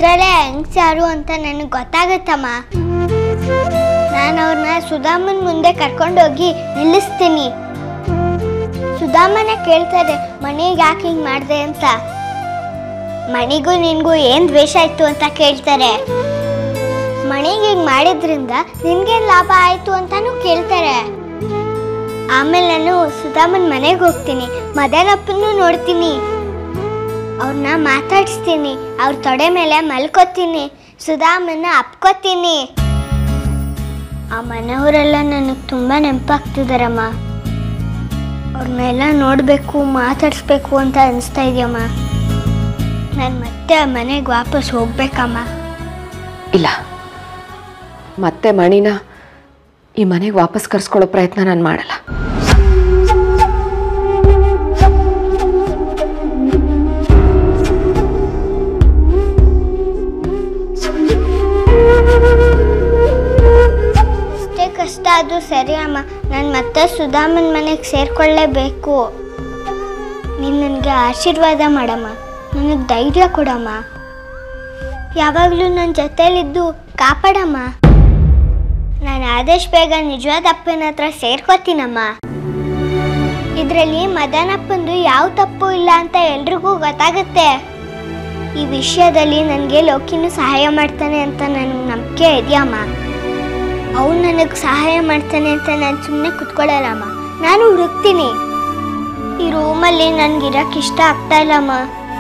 ಇಷ್ಟರಲ್ಲೇ ಹೆಂಗ್ಸ್ ಯಾರು ಅಂತ ನನಗೆ ಗೊತ್ತಾಗತ್ತಮ್ಮ ನಾನು ಅವ್ರನ್ನ ಸುಧಾಮನ್ ಮುಂದೆ ಕರ್ಕೊಂಡೋಗಿ ನಿಲ್ಲಿಸ್ತೀನಿ ಸುಧಾಮನೆ ಕೇಳ್ತಾರೆ ಮನೆಗೆ ಯಾಕೆ ಹಿಂಗೆ ಮಾಡಿದೆ ಅಂತ ಮಣಿಗೂ ನಿನ್ಗೂ ಏನ್ ದ್ವೇಷ ಇತ್ತು ಅಂತ ಕೇಳ್ತಾರೆ ಮಣಿಗೆ ಹಿಂಗ್ ಮಾಡಿದ್ರಿಂದ ನಿನ್ಗೇನ್ ಲಾಭ ಆಯ್ತು ಅಂತಾನು ಕೇಳ್ತಾರೆ ಆಮೇಲೆ ನಾನು ಸುಧಾಮನ್ ಮನೆಗೆ ಹೋಗ್ತೀನಿ ಮದನಪ್ಪನ್ನು ನೋಡ್ತೀನಿ ಅವ್ರನ್ನ ಮಾತಾಡಿಸ್ತೀನಿ ಅವ್ರ ತೊಡೆ ಮೇಲೆ ಮಲ್ಕೋತೀನಿ ಸುಧಾಮನ್ನ ಅಪ್ಕೋತೀನಿ ಆ ಮನೆಯವರೆಲ್ಲ ನನಗೆ ತುಂಬ ನೆನಪಾಗ್ತಿದಾರಮ್ಮ ಅವ್ರನ್ನೆಲ್ಲ ನೋಡಬೇಕು ಮಾತಾಡಿಸ್ಬೇಕು ಅಂತ ಅನಿಸ್ತಾ ಇದೆಯಮ್ಮ ನಾನು ಮತ್ತೆ ಆ ಮನೆಗೆ ವಾಪಸ್ ಹೋಗ್ಬೇಕಮ್ಮ ಇಲ್ಲ ಮತ್ತೆ ಮಣಿನ ಈ ಮನೆಗೆ ವಾಪಸ್ ಕರ್ಸ್ಕೊಳ್ಳೋ ಪ್ರಯತ್ನ ನಾನು ಮಾಡಲ್ಲ ಎಷ್ಟೇ ಕಷ್ಟ ಅದು ಸರಿ ಅಮ್ಮ ನಾನು ಮತ್ತೆ ಸುಧಾಮನ್ ಮನೆಗೆ ಸೇರ್ಕೊಳ್ಳೇಬೇಕು ನೀನು ನನಗೆ ಆಶೀರ್ವಾದ ಮಾಡಮ್ಮ ನನಗೆ ಧೈರ್ಯ ಕೊಡಮ್ಮ ಯಾವಾಗಲೂ ನನ್ನ ಜೊತೆಲಿದ್ದು ಕಾಪಾಡಮ್ಮ ನಾನು ಆದಷ್ಟು ಬೇಗ ನಿಜವಾದ ಅಪ್ಪನ ಹತ್ರ ಸೇರ್ಕೋತೀನಮ್ಮ ಇದರಲ್ಲಿ ಮದನಪ್ಪಂದು ಯಾವ ತಪ್ಪು ಇಲ್ಲ ಅಂತ ಎಲ್ರಿಗೂ ಗೊತ್ತಾಗುತ್ತೆ ಈ ವಿಷಯದಲ್ಲಿ ನನಗೆ ಲೋಕಿನೂ ಸಹಾಯ ಮಾಡ್ತಾನೆ ಅಂತ ನನಗೆ ನಂಬಿಕೆ ಇದೆಯಮ್ಮ ಅವ್ನು ನನಗೆ ಸಹಾಯ ಮಾಡ್ತಾನೆ ಅಂತ ನಾನು ಸುಮ್ಮನೆ ಕುತ್ಕೊಳ್ಳಲ್ಲಮ್ಮ ನಾನು ಹುಡುಕ್ತೀನಿ ಈ ರೂಮಲ್ಲಿ ನನ್ಗಿರಕ್ಕೆ ಇಷ್ಟ ಆಗ್ತಾ ಇಲ್ಲಮ್ಮ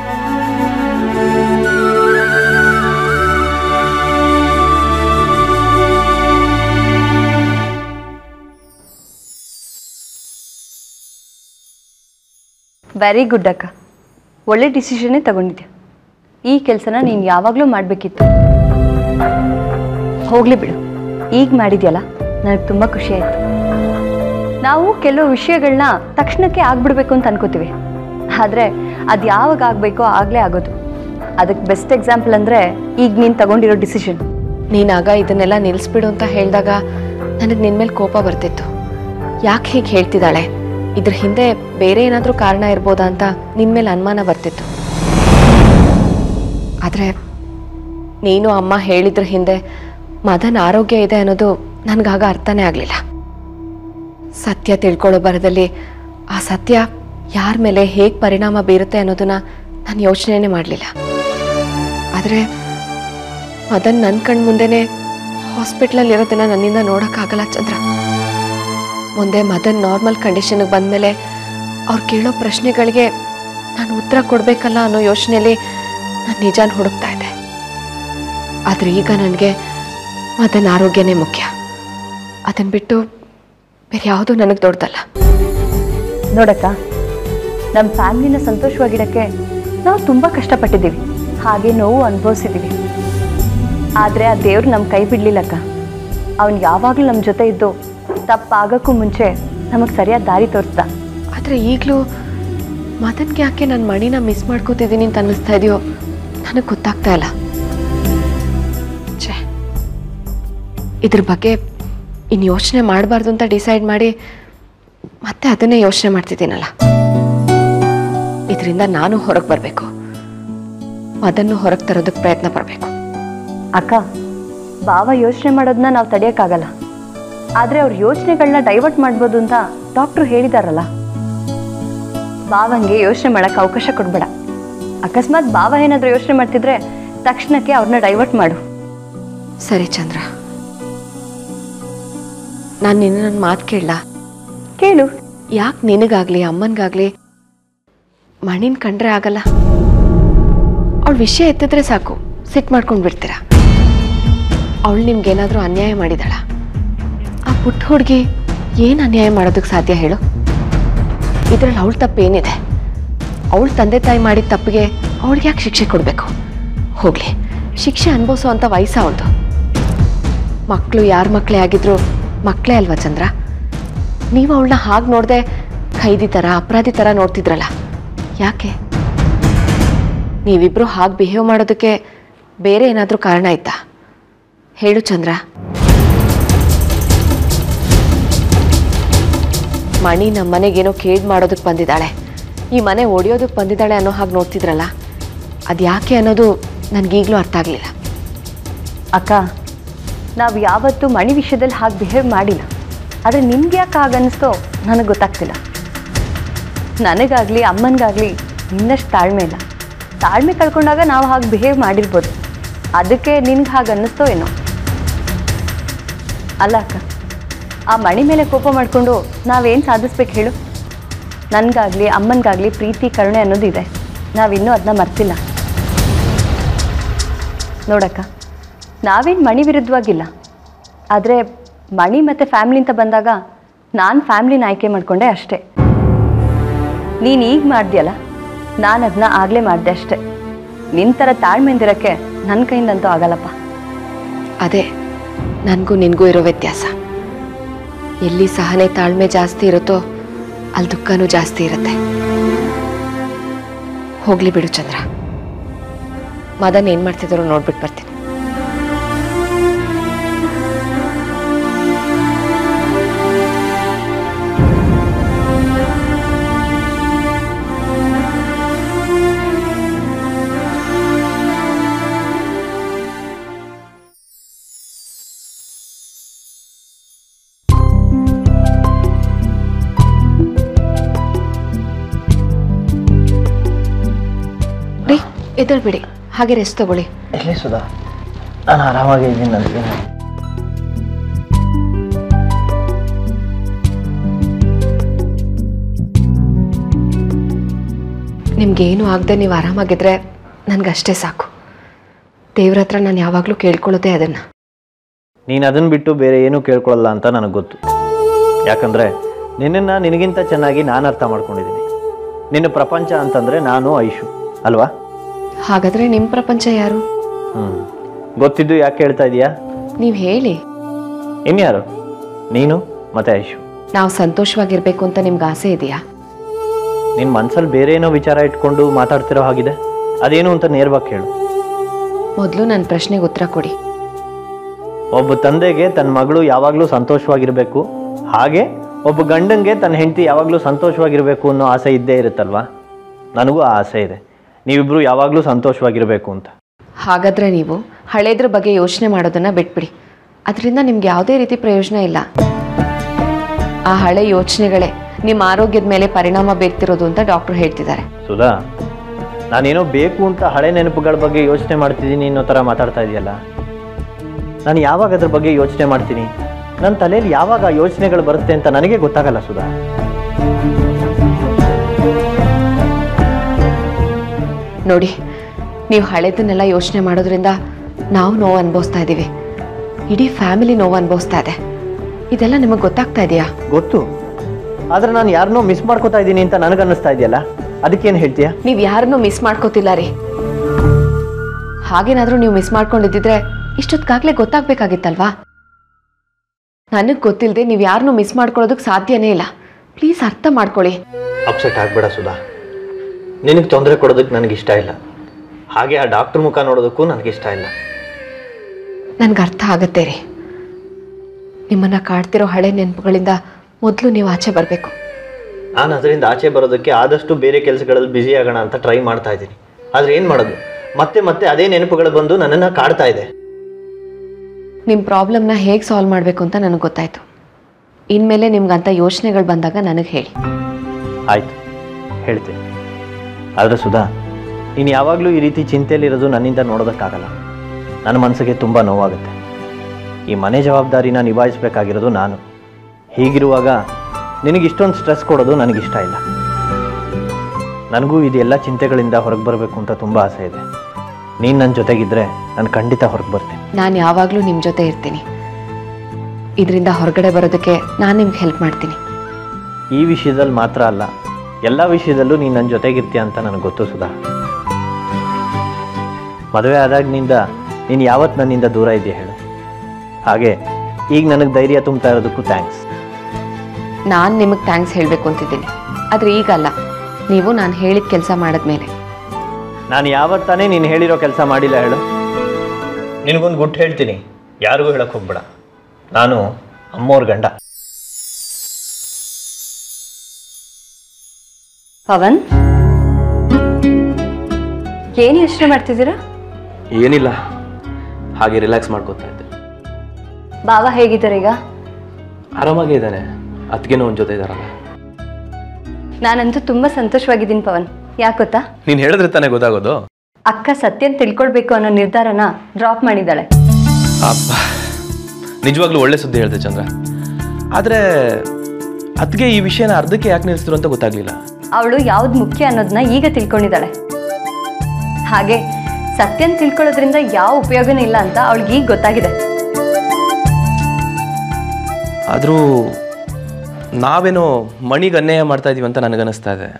ವೆರಿ ಗುಡ್ ಅಕ್ಕ ಒಳ್ಳೆ ಡಿಸಿಷನ್ನೇ ತಗೊಂಡಿದ್ದೆ ಈ ಕೆಲಸನ ನೀನು ಯಾವಾಗಲೂ ಮಾಡಬೇಕಿತ್ತು ಹೋಗಲಿ ಬಿಡು ಈಗ ಮಾಡಿದ್ಯಲ್ಲ ನನಗೆ ತುಂಬ ಖುಷಿ ಆಯಿತು ನಾವು ಕೆಲವು ವಿಷಯಗಳನ್ನ ತಕ್ಷಣಕ್ಕೆ ಆಗ್ಬಿಡ್ಬೇಕು ಅಂತ ಅನ್ಕೋತೀವಿ ಆದರೆ ಅದು ಯಾವಾಗ ಆಗಬೇಕೋ ಆಗಲೇ ಆಗೋದು ಅದಕ್ಕೆ ಬೆಸ್ಟ್ ಎಕ್ಸಾಂಪಲ್ ಅಂದರೆ ಈಗ ನೀನು ತಗೊಂಡಿರೋ ಡಿಸಿಷನ್ ನೀನಾಗ ಇದನ್ನೆಲ್ಲ ನಿಲ್ಲಿಸ್ಬಿಡು ಅಂತ ಹೇಳಿದಾಗ ನನಗೆ ನಿನ್ನ ಮೇಲೆ ಕೋಪ ಬರ್ತಿತ್ತು ಯಾಕೆ ಹೀಗೆ ಹೇಳ್ತಿದ್ದಾಳೆ ಇದ್ರ ಹಿಂದೆ ಬೇರೆ ಏನಾದರೂ ಕಾರಣ ಇರ್ಬೋದಾ ಅಂತ ನಿನ್ನ ಮೇಲೆ ಅನುಮಾನ ಬರ್ತಿತ್ತು ಆದರೆ ನೀನು ಅಮ್ಮ ಹೇಳಿದ್ರ ಹಿಂದೆ ಮದನ್ ಆರೋಗ್ಯ ಇದೆ ಅನ್ನೋದು ನನಗಾಗ ಅರ್ಥನೇ ಆಗಲಿಲ್ಲ ಸತ್ಯ ತಿಳ್ಕೊಳ್ಳೋ ಬರದಲ್ಲಿ ಆ ಸತ್ಯ ಯಾರ ಮೇಲೆ ಹೇಗೆ ಪರಿಣಾಮ ಬೀರುತ್ತೆ ಅನ್ನೋದನ್ನ ನಾನು ಯೋಚನೆನೇ ಮಾಡಲಿಲ್ಲ ಆದರೆ ಮದನ್ ನನ್ನ ಕಣ್ ಮುಂದೆನೆ ಹಾಸ್ಪಿಟ್ಲಲ್ಲಿ ಇರೋದನ್ನ ನನ್ನಿಂದ ನೋಡೋಕ್ಕಾಗಲ್ಲ ಚಂದ್ರ ಮುಂದೆ ಮದನ್ ನಾರ್ಮಲ್ ಕಂಡೀಷನ್ಗೆ ಬಂದಮೇಲೆ ಅವ್ರು ಕೇಳೋ ಪ್ರಶ್ನೆಗಳಿಗೆ ನಾನು ಉತ್ತರ ಕೊಡಬೇಕಲ್ಲ ಅನ್ನೋ ಯೋಚನೆಯಲ್ಲಿ ನಾನು ನಿಜಾನ ಹುಡುಕ್ತಾ ಇದ್ದೆ ಆದರೆ ಈಗ ನನಗೆ ಮದನ್ ಆರೋಗ್ಯನೇ ಮುಖ್ಯ ಅದನ್ನು ಬಿಟ್ಟು ಬೇರೆ ಯಾವುದೂ ನನಗೆ ದೊಡ್ಡದಲ್ಲ ನೋಡಕ್ಕ ನಮ್ಮ ಫ್ಯಾಮಿಲಿನ ಸಂತೋಷವಾಗಿಡಕ್ಕೆ ನಾವು ತುಂಬ ಕಷ್ಟಪಟ್ಟಿದ್ದೀವಿ ಹಾಗೆ ನೋವು ಅನುಭವಿಸಿದ್ದೀವಿ ಆದರೆ ಆ ದೇವ್ರು ನಮ್ಮ ಕೈ ಬಿಡಲಿಲ್ಲಕ್ಕ ಅವನು ಯಾವಾಗಲೂ ನಮ್ಮ ಜೊತೆ ಇದ್ದು ತಪ್ಪಾಗಕ್ಕೂ ಮುಂಚೆ ನಮಗೆ ಸರಿಯಾದ ದಾರಿ ತೋರಿಸ್ದ ಆದರೆ ಈಗಲೂ ಮದನ್ಗೆ ಯಾಕೆ ನನ್ನ ಮಣಿನ ಮಿಸ್ ಮಾಡ್ಕೋತಿದ್ದೀನಿ ಅಂತ ಅನ್ನಿಸ್ತಾ ಇದೆಯೋ ನನಗೆ ಗೊತ್ತಾಗ್ತಾ ಇಲ್ಲ ಛೇ ಇದ್ರ ಬಗ್ಗೆ ಇನ್ನು ಯೋಚನೆ ಮಾಡಬಾರ್ದು ಅಂತ ಡಿಸೈಡ್ ಮಾಡಿ ಮತ್ತೆ ಅದನ್ನೇ ಯೋಚನೆ ಮಾಡ್ತಿದ್ದೀನಲ್ಲ ಇದರಿಂದ ನಾನು ಹೊರಗೆ ಬರಬೇಕು ಅದನ್ನು ಹೊರಗೆ ತರೋದಕ್ಕೆ ಪ್ರಯತ್ನ ಪಡಬೇಕು ಅಕ್ಕ ಭಾವ ಯೋಚನೆ ಮಾಡೋದನ್ನ ನಾವು ತಡೆಯೋಕ್ಕಾಗಲ್ಲ ಆದರೆ ಅವ್ರ ಯೋಚನೆಗಳನ್ನ ಡೈವರ್ಟ್ ಮಾಡ್ಬೋದು ಅಂತ ಡಾಕ್ಟ್ರು ಹೇಳಿದಾರಲ್ಲ ಭಾವಂಗೆ ಯೋಚನೆ ಮಾಡೋಕ್ಕೆ ಅವಕಾಶ ಕೊಡಬೇಡ ಅಕಸ್ಮಾತ್ ಭಾವ ಏನಾದರೂ ಯೋಚನೆ ಮಾಡ್ತಿದ್ರೆ ತಕ್ಷಣಕ್ಕೆ ಅವ್ರನ್ನ ಡೈವರ್ಟ್ ಮಾಡು ಸರಿ ಚಂದ್ರ ನಾನು ನಿನ್ನ ನನ್ನ ಮಾತು ಕೇಳಲ್ಲ ಕೇಳು ಯಾಕೆ ನಿನಗಾಗ್ಲಿ ಅಮ್ಮನಿಗಾಗ್ಲಿ ಮಣಿನ ಕಂಡ್ರೆ ಆಗಲ್ಲ ಅವಳ ವಿಷಯ ಎತ್ತಿದ್ರೆ ಸಾಕು ಸಿಟ್ ಮಾಡ್ಕೊಂಡು ಬಿಡ್ತೀರ ಅವಳು ನಿಮ್ಗೇನಾದರೂ ಅನ್ಯಾಯ ಮಾಡಿದಾಳ ಆ ಪುಟ್ಟ ಹುಡುಗಿ ಏನು ಅನ್ಯಾಯ ಮಾಡೋದಕ್ಕೆ ಸಾಧ್ಯ ಹೇಳು ಇದರಲ್ಲಿ ಅವಳ ತಪ್ಪೇನಿದೆ ಅವಳ ತಂದೆ ತಾಯಿ ಮಾಡಿದ ತಪ್ಪಿಗೆ ಅವಳಿಗೆ ಯಾಕೆ ಶಿಕ್ಷೆ ಕೊಡಬೇಕು ಹೋಗ್ಲಿ ಶಿಕ್ಷೆ ಅನುಭವಿಸೋ ಅಂಥ ವಯಸ್ಸು ಅವಳದು ಮಕ್ಕಳು ಯಾರ ಮಕ್ಕಳೇ ಆಗಿದ್ರು ಮಕ್ಕಳೇ ಅಲ್ವಾ ಚಂದ್ರ ನೀವು ಅವಳನ್ನ ಹಾಗೆ ನೋಡದೆ ಖೈದಿ ಥರ ಅಪರಾಧಿ ಥರ ನೋಡ್ತಿದ್ರಲ್ಲ ಯಾಕೆ ನೀವಿಬ್ರು ಹಾಗೆ ಬಿಹೇವ್ ಮಾಡೋದಕ್ಕೆ ಬೇರೆ ಏನಾದರೂ ಕಾರಣ ಇತ್ತಾ ಹೇಳು ಚಂದ್ರ ಮಣಿ ನಮ್ಮ ಮನೆಗೇನೋ ಕೇಡ್ ಮಾಡೋದಕ್ಕೆ ಬಂದಿದ್ದಾಳೆ ಈ ಮನೆ ಒಡೆಯೋದಕ್ಕೆ ಬಂದಿದ್ದಾಳೆ ಅನ್ನೋ ಹಾಗೆ ನೋಡ್ತಿದ್ರಲ್ಲ ಅದು ಯಾಕೆ ಅನ್ನೋದು ನನಗೀಗಲೂ ಅರ್ಥ ಆಗಲಿಲ್ಲ ಅಕ್ಕ ನಾವು ಯಾವತ್ತೂ ಮಣಿ ವಿಷಯದಲ್ಲಿ ಹಾಗೆ ಬಿಹೇವ್ ಮಾಡಿಲ್ಲ ಆದರೆ ನಿಮ್ಗೆ ಯಾಕೆ ಹಾಗನ್ನಿಸ್ತೋ ನನಗೆ ಗೊತ್ತಾಗ್ತಿಲ್ಲ ನನಗಾಗಲಿ ಅಮ್ಮನಿಗಾಗಲಿ ನಿನ್ನಷ್ಟು ತಾಳ್ಮೆ ಇಲ್ಲ ತಾಳ್ಮೆ ಕಳ್ಕೊಂಡಾಗ ನಾವು ಹಾಗೆ ಬಿಹೇವ್ ಮಾಡಿರ್ಬೋದು ಅದಕ್ಕೆ ನಿನ್ಗೆ ಹಾಗೆ ಅನ್ನಿಸ್ತೋ ಏನೋ ಅಲ್ಲ ಅಕ್ಕ ಆ ಮಣಿ ಮೇಲೆ ಕೋಪ ಮಾಡಿಕೊಂಡು ನಾವೇನು ಸಾಧಿಸ್ಬೇಕು ಹೇಳು ನನಗಾಗಲಿ ಅಮ್ಮನಿಗಾಗಲಿ ಪ್ರೀತಿ ಕರುಣೆ ಅನ್ನೋದಿದೆ ನಾವಿನ್ನೂ ಅದನ್ನ ಮರ್ತಿಲ್ಲ ನೋಡಕ್ಕ ನಾವೇನು ಮಣಿ ವಿರುದ್ಧವಾಗಿಲ್ಲ ಆದರೆ ಮಣಿ ಮತ್ತು ಫ್ಯಾಮ್ಲಿ ಅಂತ ಬಂದಾಗ ನಾನು ಫ್ಯಾಮ್ಲಿನ ಆಯ್ಕೆ ಮಾಡಿಕೊಂಡೆ ಅಷ್ಟೇ ನೀನು ಈಗ ಮಾಡ್ದ್ಯಲ್ಲ ನಾನು ಅದನ್ನ ಆಗಲೇ ಮಾಡಿದೆ ಅಷ್ಟೇ ನಿನ್ನ ಥರ ತಾಳ್ಮೆಯಿಂದಿರೋಕ್ಕೆ ನನ್ನ ಕೈಯಿಂದಂತೂ ಆಗಲ್ಲಪ್ಪ ಅದೇ ನನಗೂ ನಿನಗೂ ಇರೋ ವ್ಯತ್ಯಾಸ ಎಲ್ಲಿ ಸಹನೆ ತಾಳ್ಮೆ ಜಾಸ್ತಿ ಇರುತ್ತೋ ಅಲ್ಲಿ ದುಃಖನೂ ಜಾಸ್ತಿ ಇರುತ್ತೆ ಹೋಗ್ಲಿ ಬಿಡು ಚಂದ್ರ ಮದನ್ ಏನು ಮಾಡ್ತಿದ್ದಾರೋ ನೋಡ್ಬಿಟ್ಟು ಬರ್ತೀನಿ ರೀ ಎದ್ದೇಳ್ಬಿಡಿ ಹಾಗೆ ರೆಸ್ಟ್ ತಗೊಳ್ಳಿ ಇರಲಿ ಸುಧಾ ನಾನು ಆರಾಮಾಗಿ ಇದ್ದೀನಿ ನನಗೇನು ನಿಮ್ಗೇನು ಆಗದೆ ನೀವು ಆರಾಮಾಗಿದ್ರೆ ನನಗಷ್ಟೇ ಸಾಕು ದೇವ್ರ ಹತ್ರ ನಾನು ಯಾವಾಗಲೂ ಕೇಳ್ಕೊಳ್ಳೋದೇ ಅದನ್ನು ನೀನು ಅದನ್ನು ಬಿಟ್ಟು ಬೇರೆ ಏನೂ ಕೇಳ್ಕೊಳ್ಳಲ್ಲ ಅಂತ ನನಗೆ ಗೊತ್ತು ಯಾಕಂದರೆ ನಿನ್ನನ್ನು ನಿನಗಿಂತ ಚೆನ್ನಾಗಿ ನಾನು ಅರ್ಥ ಮಾಡ್ಕೊಂಡಿದ್ದೀನಿ ನಿನ್ನ ಪ್ರಪಂಚ ಅಂತಂದರೆ ನಾನು ಐಶು ಅಲ್ವಾ ಹಾಗಾದರೆ ನಿಮ್ಮ ಪ್ರಪಂಚ ಯಾರು ಹ್ಞೂ ಗೊತ್ತಿದ್ದು ಯಾಕೆ ಹೇಳ್ತಾ ಇದೀಯಾ ನೀವು ಹೇಳಿ ಇನ್ಯಾರು ನೀನು ಮತ್ತು ಐಶು ನಾವು ಸಂತೋಷವಾಗಿರ್ಬೇಕು ಅಂತ ನಿಮ್ಗೆ ಆಸೆ ಇದೆಯಾ ನಿನ್ನ ಮನಸ್ಸಲ್ಲಿ ಬೇರೆ ಏನೋ ವಿಚಾರ ಇಟ್ಕೊಂಡು ಮಾತಾಡ್ತಿರೋ ಹಾಗಿದೆ ಅದೇನು ಅಂತ ನೇರವಾಗಿ ಕೇಳು ಮೊದಲು ನನ್ನ ಪ್ರಶ್ನೆಗೆ ಉತ್ತರ ಕೊಡಿ ಒಬ್ಬ ತಂದೆಗೆ ತನ್ನ ಮಗಳು ಯಾವಾಗಲೂ ಸಂತೋಷವಾಗಿರಬೇಕು ಹಾಗೆ ಒಬ್ಬ ಗಂಡಂಗೆ ತನ್ನ ಹೆಂಡತಿ ಯಾವಾಗಲೂ ಸಂತೋಷವಾಗಿರಬೇಕು ಅನ್ನೋ ಆಸೆ ಇದ್ದೇ ಇರುತ್ತಲ್ವಾ ನನಗೂ ಆ ಆಸೆ ಇದೆ ನೀವಿಬ್ಬರು ಯಾವಾಗಲೂ ಸಂತೋಷವಾಗಿರಬೇಕು ಅಂತ ಹಾಗಾದರೆ ನೀವು ಹಳೇದ್ರ ಬಗ್ಗೆ ಯೋಚನೆ ಮಾಡೋದನ್ನು ಬಿಟ್ಬಿಡಿ ಅದರಿಂದ ನಿಮ್ಗೆ ಯಾವುದೇ ರೀತಿ ಪ್ರಯೋಜನ ಇಲ್ಲ ಆ ಹಳೆ ಯೋಚನೆಗಳೇ ನಿಮ್ಮ ಆರೋಗ್ಯದ ಮೇಲೆ ಪರಿಣಾಮ ಬೀರ್ತಿರೋದು ಅಂತ ಡಾಕ್ಟರ್ ಹೇಳ್ತಿದ್ದಾರೆ ಸುಧಾ ನಾನೇನೋ ಬೇಕು ಅಂತ ಹಳೆ ನೆನಪುಗಳ ಬಗ್ಗೆ ಯೋಚನೆ ಮಾಡ್ತಿದ್ದೀನಿ ಅನ್ನೋ ಥರ ಮಾತಾಡ್ತಾ ಇದೆಯಲ್ಲ ನಾನು ಯಾವಾಗ ಅದ್ರ ಬಗ್ಗೆ ಯೋಚನೆ ಮಾಡ್ತೀನಿ ನನ್ನ ತಲೆಯಲ್ಲಿ ಯಾವಾಗ ಆ ಯೋಚನೆಗಳು ಬರುತ್ತೆ ಅಂತ ನನಗೆ ಗೊತ್ತಾಗಲ್ಲ ಸುಧಾ ನೋಡಿ ನೀವು ಹಳೇದನ್ನೆಲ್ಲ ಯೋಚನೆ ಮಾಡೋದ್ರಿಂದ ನಾವು ನೋವು ಅನುಭವಿಸ್ತಾ ಇದ್ದೀವಿ ಇಡೀ ಫ್ಯಾಮಿಲಿ ನೋವು ಅನುಭವಿಸ್ತಾ ಇದೆ ಇದೆಲ್ಲ ನಿಮಗೆ ಗೊತ್ತಾಗ್ತಾ ಇದೆಯಾ ಗೊತ್ತು ಆದ್ರೆ ನಾನು ಯಾರನ್ನೋ ಮಿಸ್ ಮಾಡ್ಕೋತಾ ಇದ್ದೀನಿ ಅಂತ ನನಗನ್ನಿಸ್ತಾ ಇದೆಯಲ್ಲ ಅದಕ್ಕೇನು ಹೇಳ್ತೀಯಾ ನೀವು ಯಾರನ್ನೂ ಮಿಸ್ ಮಾಡ್ಕೋತಿಲ್ಲ ರೀ ಹಾಗೇನಾದರೂ ನೀವು ಮಿಸ್ ಮಾಡ್ಕೊಂಡಿದ್ದಿದ್ರೆ ಇಷ್ಟೊತ್ತಿಗಾಗಲೇ ಗೊತ್ತಾಗ್ಬೇಕಾಗಿತ್ತಲ್ವಾ ನನಗೆ ಗೊತ್ತಿಲ್ಲದೆ ನೀವು ಯಾರನ್ನೂ ಮಿಸ್ ಮಾಡ್ಕೊಳ್ಳೋದಕ್ಕೆ ಸಾಧ್ಯನೇ ಇಲ್ಲ ಪ್ಲೀಸ್ ಅರ್ಥ ಮಾಡ್ಕೊಳ್ಳಿ ಅಪ್ಸೆಟ್ ಆಗಬೇಡ ಸುಧಾ ನಿನಗೆ ತೊಂದರೆ ಕೊಡೋದಕ್ಕೆ ನನಗೆ ಇಷ್ಟ ಇಲ್ಲ ಹಾಗೆ ಆ ಡಾಕ್ಟರ್ ಮುಖ ನೋಡೋದಕ್ಕೂ ನನಗೆ ಇಷ್ಟ ಇಲ್ಲ ನನಗೆ ಅರ್ಥ ಆಗತ್ತೆ ರೀ ನಿಮ್ಮನ್ನು ಕಾಡ್ತಿರೋ ಹಳೆ ನೆನಪುಗಳಿಂದ ಮೊದಲು ನೀವು ಆಚೆ ಬರಬೇಕು ನಾನು ಅದರಿಂದ ಆಚೆ ಬರೋದಕ್ಕೆ ಆದಷ್ಟು ಬೇರೆ ಕೆಲಸಗಳಲ್ಲಿ ಬ್ಯುಸಿ ಆಗೋಣ ಅಂತ ಟ್ರೈ ಮಾಡ್ತಾ ಇದ್ದೀನಿ ಆದರೆ ಏನು ಮಾಡೋದು ಮತ್ತೆ ಮತ್ತೆ ಅದೇ ನೆನಪುಗಳು ಬಂದು ನನ್ನನ್ನು ಕಾಡ್ತಾ ಇದೆ ನಿಮ್ಮ ಪ್ರಾಬ್ಲಮ್ನ ಹೇಗೆ ಸಾಲ್ವ್ ಮಾಡಬೇಕು ಅಂತ ನನಗೆ ಗೊತ್ತಾಯಿತು ಇನ್ಮೇಲೆ ನಿಮ್ಗಂಥ ಯೋಚನೆಗಳು ಬಂದಾಗ ನನಗೆ ಹೇಳಿ ಆಯಿತು ಹೇಳ್ತೀನಿ ಆದರೆ ಸುಧಾ ನೀನು ಯಾವಾಗಲೂ ಈ ರೀತಿ ಚಿಂತೆಯಲ್ಲಿರೋದು ನನ್ನಿಂದ ನೋಡೋದಕ್ಕಾಗಲ್ಲ ನನ್ನ ಮನಸ್ಸಿಗೆ ತುಂಬ ನೋವಾಗುತ್ತೆ ಈ ಮನೆ ಜವಾಬ್ದಾರಿನ ನಿಭಾಯಿಸಬೇಕಾಗಿರೋದು ನಾನು ಹೀಗಿರುವಾಗ ನಿನಗೆ ಇಷ್ಟೊಂದು ಸ್ಟ್ರೆಸ್ ಕೊಡೋದು ನನಗಿಷ್ಟ ಇಲ್ಲ ನನಗೂ ಇದೆಲ್ಲ ಚಿಂತೆಗಳಿಂದ ಹೊರಗೆ ಬರಬೇಕು ಅಂತ ತುಂಬ ಆಸೆ ಇದೆ ನೀನು ನನ್ನ ಜೊತೆಗಿದ್ದರೆ ನಾನು ಖಂಡಿತ ಹೊರಗೆ ಬರ್ತೀನಿ ನಾನು ಯಾವಾಗಲೂ ನಿಮ್ಮ ಜೊತೆ ಇರ್ತೀನಿ ಇದರಿಂದ ಹೊರಗಡೆ ಬರೋದಕ್ಕೆ ನಾನು ನಿಮ್ಗೆ ಹೆಲ್ಪ್ ಮಾಡ್ತೀನಿ ಈ ವಿಷಯದಲ್ಲಿ ಮಾತ್ರ ಅಲ್ಲ ಎಲ್ಲ ವಿಷಯದಲ್ಲೂ ನೀನು ನನ್ನ ಜೊತೆಗಿರ್ತೀಯ ಅಂತ ನನಗೆ ಗೊತ್ತು ಸುಧಾ ಮದುವೆ ಆದಾಗಿನಿಂದ ನೀನು ಯಾವತ್ತು ನನ್ನಿಂದ ದೂರ ಇದೆಯಾ ಹೇಳು ಹಾಗೆ ಈಗ ನನಗೆ ಧೈರ್ಯ ತುಂಬ್ತಾ ಇರೋದಕ್ಕೂ ಥ್ಯಾಂಕ್ಸ್ ನಾನು ನಿಮಗೆ ಥ್ಯಾಂಕ್ಸ್ ಹೇಳಬೇಕು ಅಂತಿದ್ದೀನಿ ಆದರೆ ಈಗಲ್ಲ ನೀವು ನಾನು ಹೇಳಿದ ಕೆಲಸ ಮಾಡಿದ್ಮೇಲೆ ನಾನು ಯಾವತ್ತಾನೇ ನೀನು ಹೇಳಿರೋ ಕೆಲಸ ಮಾಡಿಲ್ಲ ಹೇಳು ನಿನಗೊಂದು ಗುಟ್ಟು ಹೇಳ್ತೀನಿ ಯಾರಿಗೂ ಹೇಳಕ್ಕೆ ಹೋಗ್ಬೇಡ ನಾನು ಅಮ್ಮೋರ್ ಗಂಡ ಪವನ್ ಏನು ಯೋಚನೆ ಮಾಡ್ತಿದ್ದೀರಾ ಏನಿಲ್ಲ ಹಾಗೆ ರಿಲ್ಯಾಕ್ಸ್ ಮಾಡ್ಕೋತಾ ಇದ್ದೆ ಬಾವ ಹೇಗಿದ್ದಾರೆ ಈಗ ಆರಾಮಾಗೇ ಇದ್ದಾನೆ ಅದಕ್ಕೇನೋ ಒಂದು ಜೊತೆ ಇದ್ದಾರಲ್ಲ ನಾನಂತೂ ತುಂಬ ಸಂತೋಷವಾಗಿದ್ದೀನಿ ಪವನ್ ಯಾಕೆ ಗೊತ್ತಾ ನೀನು ಹೇಳಿದ್ರೆ ತಾನೇ ಗೊತ್ತಾಗೋದು ಅಕ್ಕ ಸತ್ಯನ್ ತಿಳ್ಕೊಳ್ಬೇಕು ಅನ್ನೋ ನಿರ್ಧಾರನ ಡ್ರಾಪ್ ಮಾಡಿದ್ದಾಳೆ ಅಪ್ಪ ನಿಜವಾಗ್ಲೂ ಒಳ್ಳೆ ಸುದ್ದಿ ಹೇಳ್ದೆ ಚಂದ್ರ ಆದರೆ ಅದಕ್ಕೆ ಈ ವಿಷಯನ ಅರ್ಧಕ್ಕೆ ಯಾಕೆ ನಿಲ್ಲಿಸಿದ್ರು ಅಂತ ಗೊತ್ತಾಗ್ಲಿಲ್ಲ ಅವಳು ಯಾವ್ದು ಮುಖ್ಯ ಅನ್ನೋದನ್ನ ಈಗ ತಿಳ್ಕೊಂಡಿದ್ದಾಳೆ ಹಾಗೆ ಸತ್ಯನ್ ತಿಳ್ಕೊಳ್ಳೋದ್ರಿಂದ ಯಾವ ಉಪಯೋಗನೂ ಇಲ್ಲ ಅಂತ ಅವಳಿಗೆ ಈಗ ಗೊತ್ತಾಗಿದೆ ಆದರೂ ನಾವೇನೋ ಮಣಿಗೆ ಅನ್ಯಾಯ ಮಾಡ್ತಾ ಇದೀವಿ ಅಂತ ನನಗನ್ನಿಸ್ತಾ ಇದೆ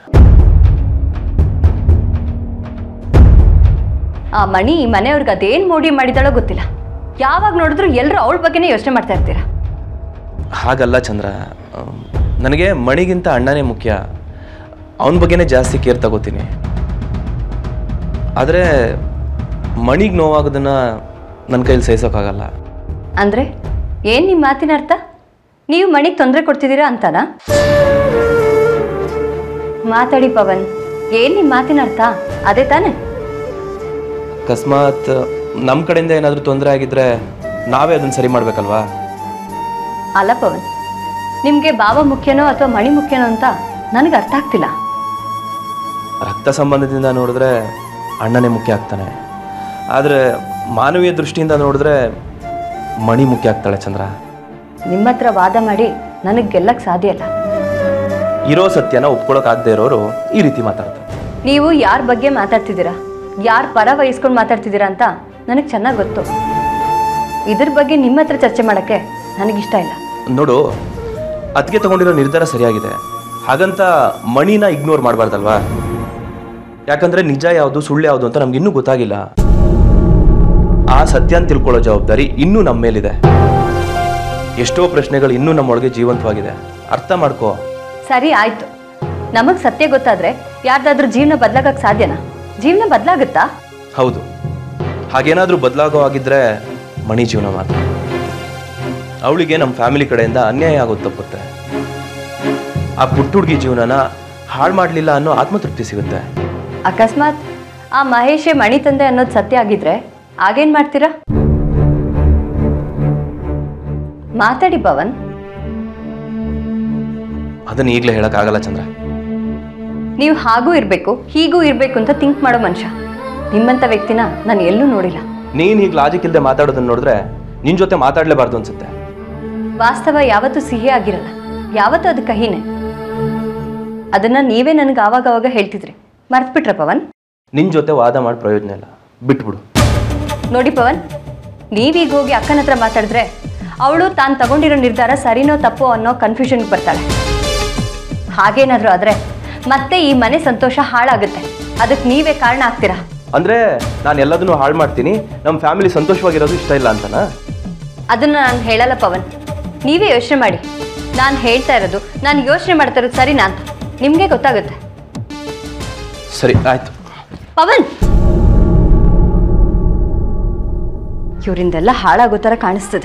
ಆ ಮಣಿ ಈ ಮನೆಯವ್ರಿಗೆ ಅದೇನು ಮೋಡಿ ಮಾಡಿದಾಳೋ ಗೊತ್ತಿಲ್ಲ ಯಾವಾಗ ನೋಡಿದ್ರು ಎಲ್ಲರೂ ಅವಳ ಬಗ್ಗೆನೇ ಯೋಚನೆ ಮಾಡ್ತಾ ಇರ್ತೀರಾ ಹಾಗಲ್ಲ ಚಂದ್ರ ಅಮ್, ನನಗೆ ಮಣಿಗಿಂತ ಅಣ್ಣನೇ ಮುಖ್ಯ ಅವನ ಬಗ್ಗೆನೇ ಜಾಸ್ತಿ ಕೇರ್ ತಗೋತೀನಿ ಆದರೆ ಮಣಿಗೆ ನೋವಾಗೋದನ್ನ ನನ್ನ ಕೈಲಿ ಸಹಿಸೋಕ್ಕಾಗಲ್ಲ ಅಂದ್ರೆ ಏನ್ ನಿಮ್ಮ ಮಾತಿನ ಅರ್ಥ ನೀವು ಮಣಿಗೆ ತೊಂದರೆ ಕೊಡ್ತಿದ್ದೀರಾ ಅಂತನಾ ಮಾತಾಡಿ ಪವನ್ ಏನ್ ನಿಮ್ಮ ಮಾತಿನ ಅರ್ಥ ಅದೇ ತಾನೆ ಅಕಸ್ಮಾತ್ ನಮ್ಮ ಕಡೆಯಿಂದ ಏನಾದರೂ ತೊಂದರೆ ಆಗಿದ್ರೆ ನಾವೇ ಅದನ್ನು ಸರಿ ಮಾಡಬೇಕಲ್ವಾ ಅಲ್ಲ ಪವನ್ ನಿಮ್ಗೆ ಬಾವ ಮುಖ್ಯನೋ ಅಥವಾ ಮಣಿ ಮುಖ್ಯನೋ ಅಂತ ನನಗೆ ಅರ್ಥ ಆಗ್ತಿಲ್ಲ ರಕ್ತ ಸಂಬಂಧದಿಂದ ನೋಡಿದ್ರೆ ಅಣ್ಣನೇ ಮುಖ್ಯ ಆಗ್ತಾನೆ ಆದರೆ ಮಾನವೀಯ ದೃಷ್ಟಿಯಿಂದ ನೋಡಿದ್ರೆ ಮಣಿ ಮುಖ್ಯ ಆಗ್ತಾಳೆ ಚಂದ್ರ ನಿಮ್ಮ ಹತ್ರ ವಾದ ಮಾಡಿ ನನಗೆ ಗೆಲ್ಲಕ್ಕೆ ಸಾಧ್ಯ ಇಲ್ಲ ಇರೋ ಸತ್ಯನ ಒಪ್ಕೊಳಕ್ಕಾಗದೇ ಇರೋರು ಈ ರೀತಿ ಮಾತಾಡ್ತಾರೆ ನೀವು ಯಾರ ಬಗ್ಗೆ ಮಾತಾಡ್ತಿದ್ದೀರಾ ಯಾರ ಪರ ವಹಿಸ್ಕೊಂಡು ಮಾತಾಡ್ತಿದ್ದೀರಾ ಅಂತ ನನಗೆ ಚೆನ್ನಾಗಿ ಗೊತ್ತು ಇದ್ರ ಬಗ್ಗೆ ನಿಮ್ಮ ಹತ್ರ ಚರ್ಚೆ ಮಾಡೋಕ್ಕೆ ನನಗಿಷ್ಟ ಇಲ್ಲ ನೋಡು ಅದಕ್ಕೆ ತಗೊಂಡಿರೋ ನಿರ್ಧಾರ ಸರಿಯಾಗಿದೆ ಹಾಗಂತ ಮಣಿನ ಇಗ್ನೋರ್ ಮಾಡಬಾರ್ದಲ್ವಾ ಯಾಕಂದ್ರೆ ನಿಜ ಯಾವುದು ಸುಳ್ಳು ಯಾವುದು ಅಂತ ನಮ್ಗೆ ಇನ್ನೂ ಗೊತ್ತಾಗಿಲ್ಲ ಆ ಸತ್ಯನ ತಿಳ್ಕೊಳ್ಳೋ ಜವಾಬ್ದಾರಿ ಇನ್ನೂ ನಮ್ಮ ಮೇಲಿದೆ ಎಷ್ಟೋ ಪ್ರಶ್ನೆಗಳು ಇನ್ನೂ ನಮ್ಮೊಳಗೆ ಜೀವಂತವಾಗಿದೆ ಅರ್ಥ ಮಾಡ್ಕೋ ಸರಿ ಆಯ್ತು ನಮಗೆ ಸತ್ಯ ಗೊತ್ತಾದ್ರೆ ಯಾರ್ದಾದ್ರೂ ಜೀವನ ಬದಲಾಗಕ್ಕೆ ಸಾಧ್ಯನಾ ಜೀವನ ಬದಲಾಗುತ್ತಾ ಹೌದು ಹಾಗೇನಾದ್ರೂ ಬದಲಾಗೋ ಆಗಿದ್ರೆ ಮಣಿ ಜೀವನ ಮಾತ್ರ ಅವಳಿಗೆ ನಮ್ಮ ಫ್ಯಾಮಿಲಿ ಕಡೆಯಿಂದ ಅನ್ಯಾಯ ಆಗೋದು ತಪ್ಪುತ್ತೆ ಆ ಪುಟ್ಟ ಹುಡುಗಿ ಜೀವನನ ಹಾಳು ಮಾಡಲಿಲ್ಲ ಅನ್ನೋ ಆತ್ಮತೃಪ್ತಿ ಸಿಗುತ್ತೆ ಅಕಸ್ಮಾತ್ ಆ ಮಹೇಶೇ ಮಣಿ ತಂದೆ ಅನ್ನೋದು ಸತ್ಯ ಆಗಿದ್ರೆ ಆಗೇನ್ ಮಾಡ್ತೀರಾ ಮಾತಾಡಿ ಪವನ್ ಅದನ್ನ ಈಗಲೇ ಹೇಳೋಕ್ಕಾಗಲ್ಲ ಚಂದ್ರ ನೀವು ಹಾಗೂ ಇರಬೇಕು ಹೀಗೂ ಇರಬೇಕು ಅಂತ ಥಿಂಕ್ ಮಾಡೋ ಮನುಷ್ಯ ನಿಮ್ಮಂಥ ವ್ಯಕ್ತಿನ ನಾನು ಎಲ್ಲೂ ನೋಡಿಲ್ಲ ನೀನು ಹೀಗೆ ಲಾಜಿಕ್ ಇಲ್ಲದೆ ಮಾತಾಡೋದನ್ನ ನೋಡಿದ್ರೆ ನಿನ್ನ ಜೊತೆ ಮಾತಾಡಲೇಬಾರ್ದು ಅನ್ಸುತ್ತೆ ವಾಸ್ತವ ಯಾವತ್ತೂ ಸಿಹಿ ಆಗಿರಲ್ಲ ಯಾವತ್ತೂ ಅದು ಕಹಿನೇ ಅದನ್ನ ನೀವೇ ನನಗೆ ಆವಾಗ ಅವಾಗ ಹೇಳ್ತಿದ್ರಿ ಮರ್ತ್ಬಿಟ್ರ ಪವನ್ ನಿನ್ನ ಜೊತೆ ವಾದ ಮಾಡಿ ಪ್ರಯೋಜನ ಇಲ್ಲ ಬಿಟ್ಬಿಡು ನೋಡಿ ಪವನ್ ನೀವೀಗ ಹೋಗಿ ಅಕ್ಕನ ಹತ್ರ ಮಾತಾಡಿದ್ರೆ ಅವಳು ತಾನು ತಗೊಂಡಿರೋ ನಿರ್ಧಾರ ಸರಿನೋ ತಪ್ಪೋ ಅನ್ನೋ ಕನ್ಫ್ಯೂಷನ್ಗೆ ಬರ್ತಾಳೆ ಹಾಗೇನಾದರೂ ಆದರೆ ಮತ್ತೆ ಈ ಮನೆ ಸಂತೋಷ ಹಾಳಾಗುತ್ತೆ ಅದಕ್ಕೆ ನೀವೇ ಕಾರಣ ಆಗ್ತೀರಾ ಅಂದರೆ ನಾನು ಎಲ್ಲದನ್ನೂ ಹಾಳು ಮಾಡ್ತೀನಿ ನಮ್ಮ ಫ್ಯಾಮಿಲಿ ಸಂತೋಷವಾಗಿರೋದು ಇಷ್ಟ ಇಲ್ಲ ಅಂತನಾ ಅದನ್ನು ನಾನು ಹೇಳಲ್ಲ ಪವನ್ ನೀವೇ ಯೋಚನೆ ಮಾಡಿ ನಾನು ಹೇಳ್ತಾ ಇರೋದು ನಾನು ಯೋಚನೆ ಮಾಡ್ತಾ ಇರೋದು ಸರಿನಾ ಅಂತ ನಿಮಗೆ ಗೊತ್ತಾಗುತ್ತೆ ಸರಿ ಆಯ್ತು ಪವನ್ ಇವರಿಂದೆಲ್ಲ ಹಾಳಾಗೋ ಥರ ಕಾಣಿಸ್ತದೆ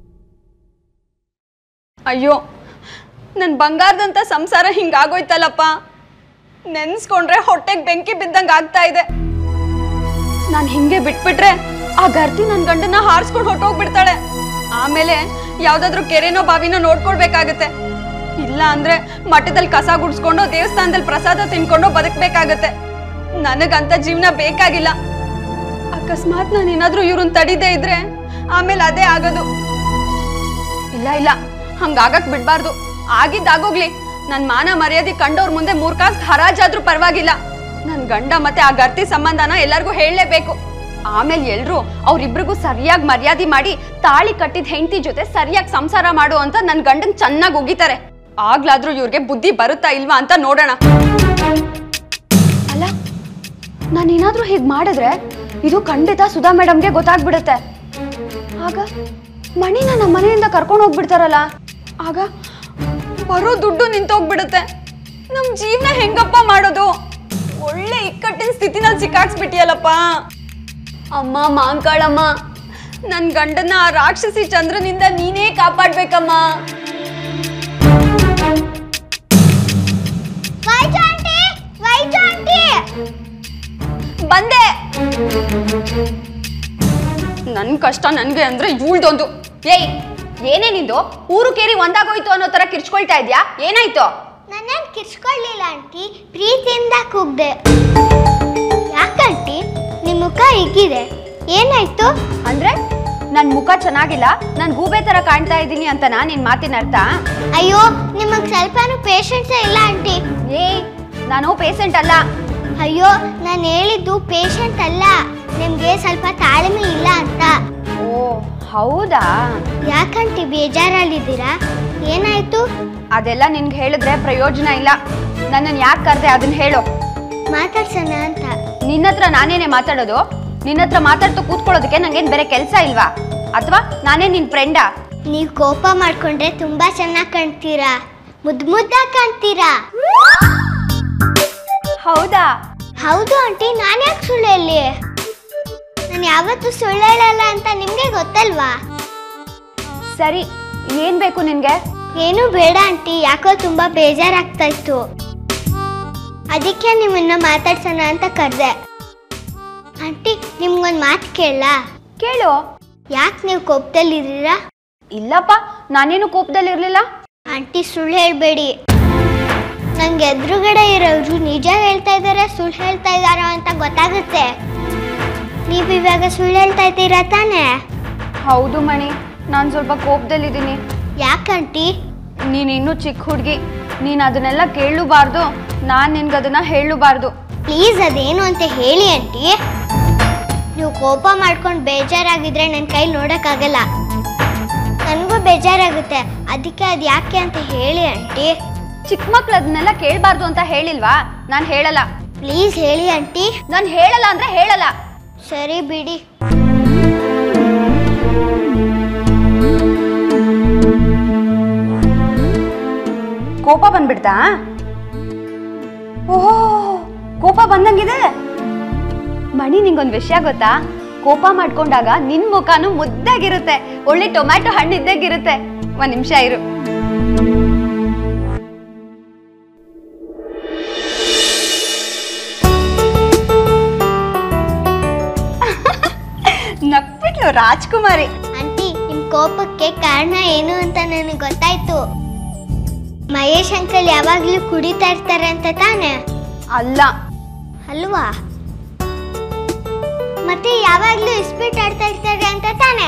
ಅಯ್ಯೋ ನನ್ನ ಬಂಗಾರದಂಥ ಸಂಸಾರ ಹಿಂಗಾಗೋಯ್ತಲ್ಲಪ್ಪ ನೆನ್ಸ್ಕೊಂಡ್ರೆ ಹೊಟ್ಟೆಗೆ ಬೆಂಕಿ ಬಿದ್ದಂಗೆ ಆಗ್ತಾ ಇದೆ ನಾನು ಹಿಂಗೆ ಬಿಟ್ಬಿಟ್ರೆ ಆ ಗರ್ತಿ ನನ್ನ ಗಂಡನ ಹಾರಿಸ್ಕೊಂಡು ಹೊಟ್ಟೋಗ್ಬಿಡ್ತಾಳೆ ಆಮೇಲೆ ಯಾವ್ದಾದ್ರು ಕೆರೆನೋ ಬಾವಿನೋ ನೋಡ್ಕೊಳ್ಬೇಕಾಗತ್ತೆ ಇಲ್ಲ ಅಂದ್ರೆ ಮಠದಲ್ಲಿ ಕಸ ಗುಡ್ಸ್ಕೊಂಡು ದೇವಸ್ಥಾನದಲ್ಲಿ ಪ್ರಸಾದ ತಿನ್ಕೊಂಡು ಬದುಕ್ಬೇಕಾಗತ್ತೆ ನನಗಂತ ಜೀವನ ಬೇಕಾಗಿಲ್ಲ ಅಕಸ್ಮಾತ್ ನಾನು ಏನಾದ್ರೂ ಇವ್ರನ್ನ ತಡಿದೇ ಇದ್ರೆ ಆಮೇಲೆ ಅದೇ ಆಗೋದು ಇಲ್ಲ ಇಲ್ಲ ಹಂಗಾಗಕ್ ಬಿಡ್ಬಾರ್ದು ಆಗಿದ್ದಾಗೋಗ್ಲಿ ನನ್ ಮಾನ ಮರ್ಯಾದೆ ಕಂಡವ್ರ ಮುಂದೆ ಮೂರ್ ಕಾಸ್ ಹರಾಜಾದ್ರೂ ಪರವಾಗಿಲ್ಲ ನನ್ ಗಂಡ ಮತ್ತೆ ಆ ಗರ್ತಿ ಸಂಬಂಧನ ಎಲ್ಲರಿಗೂ ಹೇಳಲೇಬೇಕು ಆಮೇಲೆ ಎಲ್ರು ಅವ್ರಿಬ್ರಿಗೂ ಸರಿಯಾಗಿ ಮರ್ಯಾದೆ ಮಾಡಿ ತಾಳಿ ಕಟ್ಟಿದ ಹೆಂಡತಿ ಜೊತೆ ಸರಿಯಾಗಿ ಸಂಸಾರ ಮಾಡು ಅಂತ ನನ್ ಗಂಡನ್ ಚೆನ್ನಾಗಿ ಉಗಿತಾರೆ ಆಗ್ಲಾದ್ರೂ ಇವ್ರಿಗೆ ಬುದ್ಧಿ ಬರುತ್ತಾ ಇಲ್ವಾ ಅಂತ ನೋಡೋಣ ಅಲ್ಲ ನಾನೇನಾದ್ರೂ ಹೀಗ್ ಮಾಡಿದ್ರೆ ಇದು ಖಂಡಿತ ಸುಧಾ ಮೇಡಮ್ಗೆ ಗೊತ್ತಾಗ್ಬಿಡುತ್ತೆ ಆಗ ಮಣಿನ ನಮ್ಮ ಮನೆಯಿಂದ ಕರ್ಕೊಂಡು ಹೋಗ್ಬಿಡ್ತಾರಲ್ಲ ಆಗ ಬರೋ ದುಡ್ಡು ನಿಂತೋಗ್ಬಿಡುತ್ತೆ ನಮ್ ಜೀವನ ಹೆಂಗಪ್ಪ ಮಾಡೋದು ಒಳ್ಳೆ ಇಕ್ಕಟ್ಟಿನ ಸ್ಥಿತಿನಲ್ಲಿ ಸಿಕ್ಕಾಕ್ಸ್ಬಿಟ್ಟಿಯಲ್ಲಪ್ಪ ಅಮ್ಮ ಮಾಂಕಾಳಮ್ಮ ನನ್ ಗಂಡನ ಆ ರಾಕ್ಷಸಿ ಚಂದ್ರನಿಂದ ನೀನೇ ಕಾಪಾಡ್ಬೇಕಮ್ಮ ವೈಟ್ ಆಂಟಿ ವೈಟ್ ಆಂಟಿ ಬಂದೆ ನನ್ನ ಕಷ್ಟ ನನಗೆ ಅಂದ್ರೆ ಇವಳ್ದೊಂದು ಏಯ್ ಏನೇ ನಿಂದು ಊರು ಕೇರಿ ಒಂದಾಗೋಯ್ತು ಅನ್ನೋ ಥರ ಕಿರ್ಚ್ಕೊಳ್ತಾ ಇದ್ಯಾ ಏನಾಯ್ತು ನನ್ನೇನು ಕಿರ್ಚ್ಕೊಳ್ಳಿಲ್ಲ ಆಂಟಿ ಪ್ರೀತಿಯಿಂದ ಕೂಗ್ದೆ ಯಾಕಂಟಿ ನಿಮ್ಮ ಮುಖ ಹಿಗ್ಗಿದೆ ಏನಾಯ್ತು ಅಂದ್ರೆ ನನ್ನ ಮುಖ ಚೆನ್ನಾಗಿಲ್ಲ ನಾನು ಗೂಬೆ ಥರ ಕಾಣ್ತಾ ಇದ್ದೀನಿ ಅಂತನಾ ನಿನ್ನ ಮಾತಿನ ಅರ್ಥ ಅಯ್ಯೋ ನಿಮಗೆ ಸ್ವಲ್ಪನೂ ಪೇಷನ್ಸೇ ಇಲ್ಲ ಆಂಟಿ ಏಯ್ ನಾನು ಪೇಷಂಟ್ ಅಲ್ಲ ಅಯ್ಯೋ ನಾನು ಹೇಳಿದ್ದು ಪೇಷಂಟ್ ಅಲ್ಲ ನಿಮಗೆ ಸ್ವಲ್ಪ ತಾಳ್ಮೆ ಇಲ್ಲ ಅಂತ ಓ ಹೌದಾ ಯಾಕಂಟಿ ಬೇಜಾರಲ್ಲಿದ್ದೀರಾ ಏನಾಯ್ತು ಅದೆಲ್ಲ ನಿನ್ಗೆ ಹೇಳಿದ್ರೆ ಪ್ರಯೋಜನ ಇಲ್ಲ ನನ್ನನ್ನು ಯಾಕೆ ಕರೆದೆ ಅದನ್ನ ಹೇಳು ಮಾತಾಡ್ಸೋಣ ಅಂತ ನಿನ್ನ ಹತ್ರ ನಾನೇನೆ ಮಾತಾಡೋದು ನಿನ್ನ ಹತ್ರ ಮಾತಾಡ್ತು ಕೂತ್ಕೊಳ್ಳೋದಕ್ಕೆ ನಂಗೇನು ಬೇರೆ ಕೆಲಸ ಇಲ್ವಾ ಅಥವಾ ನಾನೇ ನಿನ್ನ ಫ್ರೆಂಡಾ ನೀವು ಕೋಪ ಮಾಡ್ಕೊಂಡ್ರೆ ತುಂಬಾ ಚೆನ್ನಾಗಿ ಕಾಣ್ತೀರಾ ಮುದ್ ಮುದ್ದಾಗಿ ಕಾಣ್ತೀರಾ ಹೌದಾ ಹೌದು ಆಂಟಿ ನಾನು ಯಾಕೆ ಸುಳ್ಳು ಹೇಳಿ ನಾನು ಯಾವತ್ತೂ ಸುಳ್ಳು ಹೇಳಲ್ಲ ಅಂತ ನಿಮಗೆ ಗೊತ್ತಲ್ವಾ ಸರಿ ಏನ್ ಬೇಕು ನಿನ್ಗೆ ಏನೂ ಬೇಡ ಆಂಟಿ ಯಾಕೋ ತುಂಬಾ ಬೇಜಾರಾಗ್ತಾ ಇತ್ತು ಅದಕ್ಕೆ ನಿಮ್ಮನ್ನ ಮಾತಾಡ್ಸೋಣ ಅಂತ ಕರೆದೆ ಆಂಟಿ ನಿಮ್ಗೊಂದು ಮಾತು ಕೇಳ ಕೇಳು ಯಾಕೆ ನೀವು ಕೋಪದಲ್ಲಿದ್ದೀರಾ ಇಲ್ಲಪ್ಪ ನಾನೇನು ಕೋಪದಲ್ಲಿರ್ಲಿಲ್ಲ ಆಂಟಿ ಸುಳ್ಳು ಹೇಳ್ಬೇಡಿ ನಂಗೆ ಎದುರುಗಡೆ ಇರೋರು ನಿಜ ಹೇಳ್ತಾ ಇದ್ದಾರೆ ಸುಳ್ಳು ಹೇಳ್ತಾ ಇದ್ದಾರೋ ಅಂತ ಗೊತ್ತಾಗುತ್ತೆ ನೀವು ಇವಾಗ ಸುಳ್ಳು ಹೇಳ್ತಾ ಇದ್ದೀರಾ ತಾನೇ ಹೌದು ಮಣಿ ನಾನು ಸ್ವಲ್ಪ ಕೋಪದಲ್ಲಿದ್ದೀನಿ ಯಾಕಂಟಿ ನೀನು ಇನ್ನೂ ಚಿಕ್ಕ ಹುಡುಗಿ ನೀನು ಅದನ್ನೆಲ್ಲ ಕೇಳಲೂಬಾರ್ದು ನಾನು ನಿನ್ಗೆ ಅದನ್ನ ಹೇಳಲೂಬಾರ್ದು ಪ್ಲೀಸ್ ಅದೇನು ಅಂತ ಹೇಳಿ ಆಂಟಿ ನೀವು ಕೋಪ ಮಾಡ್ಕೊಂಡು ಬೇಜಾರಾಗಿದ್ರೆ ನನ್ನ ಕೈಲಿ ನೋಡೋಕ್ಕಾಗಲ್ಲ ನನಗೂ ಬೇಜಾರಾಗುತ್ತೆ ಅದಕ್ಕೆ ಅದು ಯಾಕೆ ಅಂತ ಹೇಳಿ ಆಂಟಿ ಚಿಕ್ಕ ಮಕ್ಳು ಅದನ್ನೆಲ್ಲ ಕೇಳಬಾರ್ದು ಅಂತ ಹೇಳಿಲ್ವಾ ನಾನು ಹೇಳಲ್ಲ ಪ್ಲೀಸ್ ಹೇಳಿ ಆಂಟಿ ನಾನು ಹೇಳಲ್ಲ ಅಂದ್ರೆ ಹೇಳಲ್ಲ ಸರಿ ಬಿಡಿ ಕೋಪ ಬಂದ್ಬಿಡ್ತಾ ಓಹೋ ಕೋಪ ಬಂದಂಗಿದೆ ಮಣಿ ನಿಂಗೊಂದು ವಿಷಯ ಗೊತ್ತಾ ಕೋಪ ಮಾಡ್ಕೊಂಡಾಗ ನಿನ್ ಮುಖನೂ ಮುದ್ದಾಗಿರುತ್ತೆ ಒಳ್ಳೆ ಟೊಮ್ಯಾಟೊ ಹಣ್ಣು ಇದ್ದಾಗಿರುತ್ತೆ ಒಂದ್ ನಿಮಿಷ ಇರು ನಕ್ಬಿಟ್ಲು ರಾಜ್ಕುಮಾರಿ ಆಂಟಿ ನಿಮ್ ಕೋಪಕ್ಕೆ ಕಾರಣ ಏನು ಅಂತ ನನಗೆ ಗೊತ್ತಾಯ್ತು ಮಹೇಶ್ ಅಂಕಲ್ ಯಾವಾಗ್ಲೂ ಕುಡಿತಾ ಇರ್ತಾರೆ ಅಂತ ತಾನೆ ಅಲ್ಲ ಅಲ್ವಾ ಮತ್ತೆ ಯಾವಾಗ್ಲೂ ಇಸ್ಪೀಟ್ ಆಡ್ತಾ ಇರ್ತಾರೆ ಅಂತ ತಾನೆ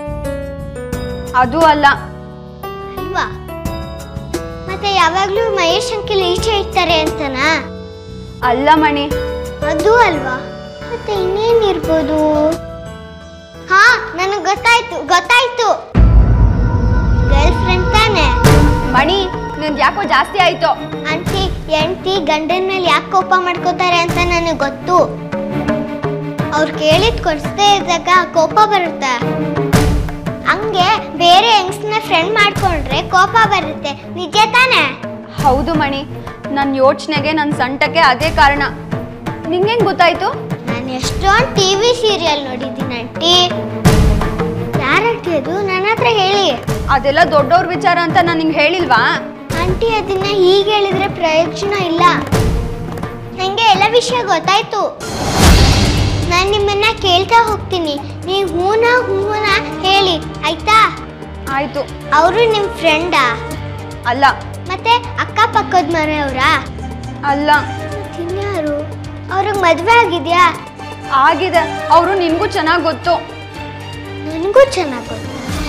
ಅದು ಅಲ್ಲ ಅಲ್ವಾ ಮತ್ತೆ ಯಾವಾಗ್ಲೂ ಮಹೇಶ್ ಅಂಕಲ್ ಈಚೆ ಇರ್ತಾರೆ ಅಂತನಾ ಅಲ್ಲ ಮಣಿ ಅದು ಅಲ್ವಾ ಮತ್ತೆ ಇನ್ನೇನಿರ್ಬೋದು ಹಾ ನನಗೆ ಗೊತ್ತಾಯ್ತು ಗೊತ್ತಾಯ್ತು ಗರ್ಲ್ ಫ್ರೆಂಡ್ ತಾನೆ ಮಣಿ ನಿಂದ್ ಯಾಕೋ ಜಾಸ್ತಿ ಆಯ್ತು ಆಂಟಿ ಹೆಂಡ್ತಿ ಗಂಡನ ಮೇಲೆ ಯಾಕೆ ಕೋಪ ಮಾಡ್ಕೋತಾರೆ ಅಂತ ನನಗೆ ಗೊತ್ತು ಅವ್ರು ಕೇಳಿದ್ ಕೊಡಿಸ್ದೇ ಇದ್ದಾಗ ಕೋಪ ಬರುತ್ತೆ ಹಂಗೆ ಬೇರೆ ಹೆಂಗ್ಸ್ನ ಫ್ರೆಂಡ್ ಮಾಡ್ಕೊಂಡ್ರೆ ಕೋಪ ಬರುತ್ತೆ ನಿಜ ತಾನೆ ಹೌದು ಮಣಿ ನನ್ನ ಯೋಚನೆಗೆ ನನ್ನ ಸಂಟಕ್ಕೆ ಅದೇ ಕಾರಣ ನಿಂಗೆಂಗ್ ಗೊತ್ತಾಯ್ತು ನಾನು ಎಷ್ಟೊಂದು ಟಿ ವಿ ಸೀರಿಯಲ್ ನೋಡಿದ್ದೀನಿ ಆಂಟಿ ಯಾರಂಟಿ ಅದು ನನ್ನ ಹತ್ರ ಹೇಳಿ ಅದೆಲ್ಲ ದೊಡ್ಡವ್ರ ವಿಚಾರ ಅಂತ ನಾನು ನಿಂಗೆ ಹೇಳಿಲ್ವಾ ಆಂಟಿ ಅದನ್ನ ಈಗ ಹೇಳಿದ್ರೆ ಪ್ರಯೋಜನ ಇಲ್ಲ ನನಗೆ ಎಲ್ಲ ವಿಷಯ ಗೊತ್ತಾಯ್ತು ನಾನು ನಿಮ್ಮನ್ನ ಕೇಳ್ತಾ ಹೋಗ್ತೀನಿ ನೀವು ಹೂನ ಹೂನ ಹೇಳಿ ಆಯ್ತಾ ಆಯ್ತು ಅವರು ನಿಮ್ಮ ಫ್ರೆಂಡಾ ಅಲ್ಲ ಮತ್ತೆ ಅಕ್ಕಪಕ್ಕದ ಮನೆಯವರಾ ಅಲ್ಲ ಇನ್ಯಾರು ಅವ್ರಿಗೆ ಮದುವೆ ಆಗಿದೆಯಾ ಆಗಿದೆ ಅವರು ನಿನ್ಗೂ ಚೆನ್ನಾಗಿ ಗೊತ್ತು ನನಗೂ ಚೆನ್ನಾಗಿ ಗೊತ್ತು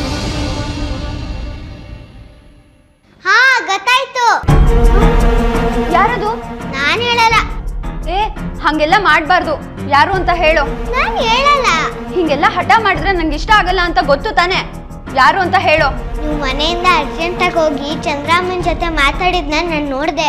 ಹಾ ಗೊತ್ತಾಯ್ತು ಯಾರದು ನಾನು ಹೇಳಲ್ಲ ಏ ಹಂಗೆಲ್ಲ ಮಾಡಬಾರ್ದು ಯಾರು ಅಂತ ಹೇಳು ನಾನು ಹೇಳಲ್ಲ ಹಿಂಗೆಲ್ಲ ಹಠ ಮಾಡಿದ್ರೆ ನಂಗೆ ಇಷ್ಟ ಆಗಲ್ಲ ಅಂತ ಗೊತ್ತು ತಾನೆ ಯಾರು ಅಂತ ಹೇಳು ನೀವು ಮನೆಯಿಂದ ಅರ್ಜೆಂಟಾಗಿ ಹೋಗಿ ಚಂದ್ರಾಮನ್ ಜೊತೆ ಮಾತಾಡಿದ್ನ ನಾನು ನೋಡಿದೆ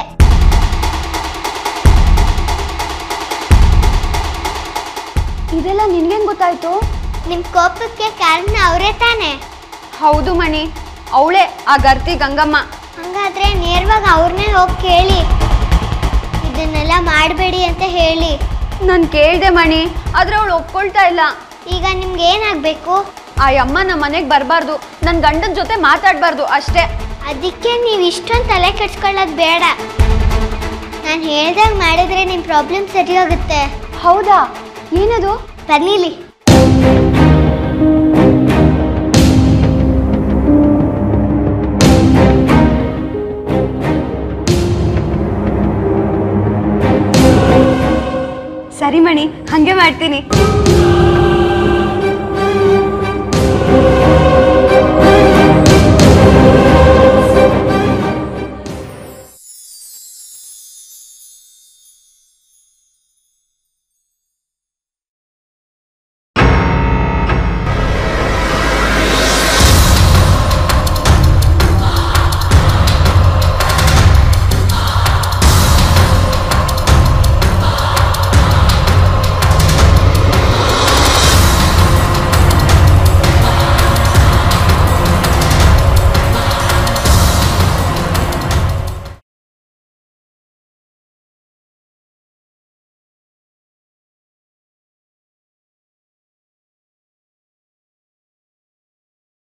ಇದೆಲ್ಲ ನಿನ್ಗೇನ್ ಗೊತ್ತಾಯ್ತು ನಿಮ್ಮ ಕೋಪಕ್ಕೆ ಕಾರಣ ಅವರೇ ತಾನೆ ಹೌದು ಮಣಿ ಅವಳೇ ಆ ಗರ್ತಿ ಗಂಗಮ್ಮ ಹಂಗಾದ್ರೆ ನೇರವಾಗಿ ಅವ್ರನ್ನೇ ಹೋಗಿ ಕೇಳಿ ಇದನ್ನೆಲ್ಲ ಮಾಡಬೇಡಿ ಅಂತ ಹೇಳಿ ನಾನು ಕೇಳ್ದೆ ಮಣಿ ಆದ್ರೆ ಅವಳು ಒಪ್ಕೊಳ್ತಾ ಇಲ್ಲ ಈಗ ನಿಮ್ಗೆ ಏನಾಗಬೇಕು ಆ ಅಮ್ಮ ನಮ್ಮ ಮನೆಗೆ ಬರಬಾರ್ದು ನನ್ನ ಗಂಡನ ಜೊತೆ ಮಾತಾಡಬಾರ್ದು ಅಷ್ಟೇ ಅದಕ್ಕೆ ನೀವು ಇಷ್ಟೊಂದು ತಲೆ ಕೆಡ್ಸ್ಕೊಳ್ಳೋದು ಬೇಡ ನಾನು ಹೇಳ್ದಾಗ ಮಾಡಿದ್ರೆ ನಿಮ್ಮ ಪ್ರಾಬ್ಲಮ್ ಸರಿ ಹೋಗುತ್ತೆ ಹೌದಾ ಏನದು ಬನ್ನಿಲಿ ಸರಿ ಮಣಿ ಹಂಗೆ ಮಾಡ್ತೀನಿ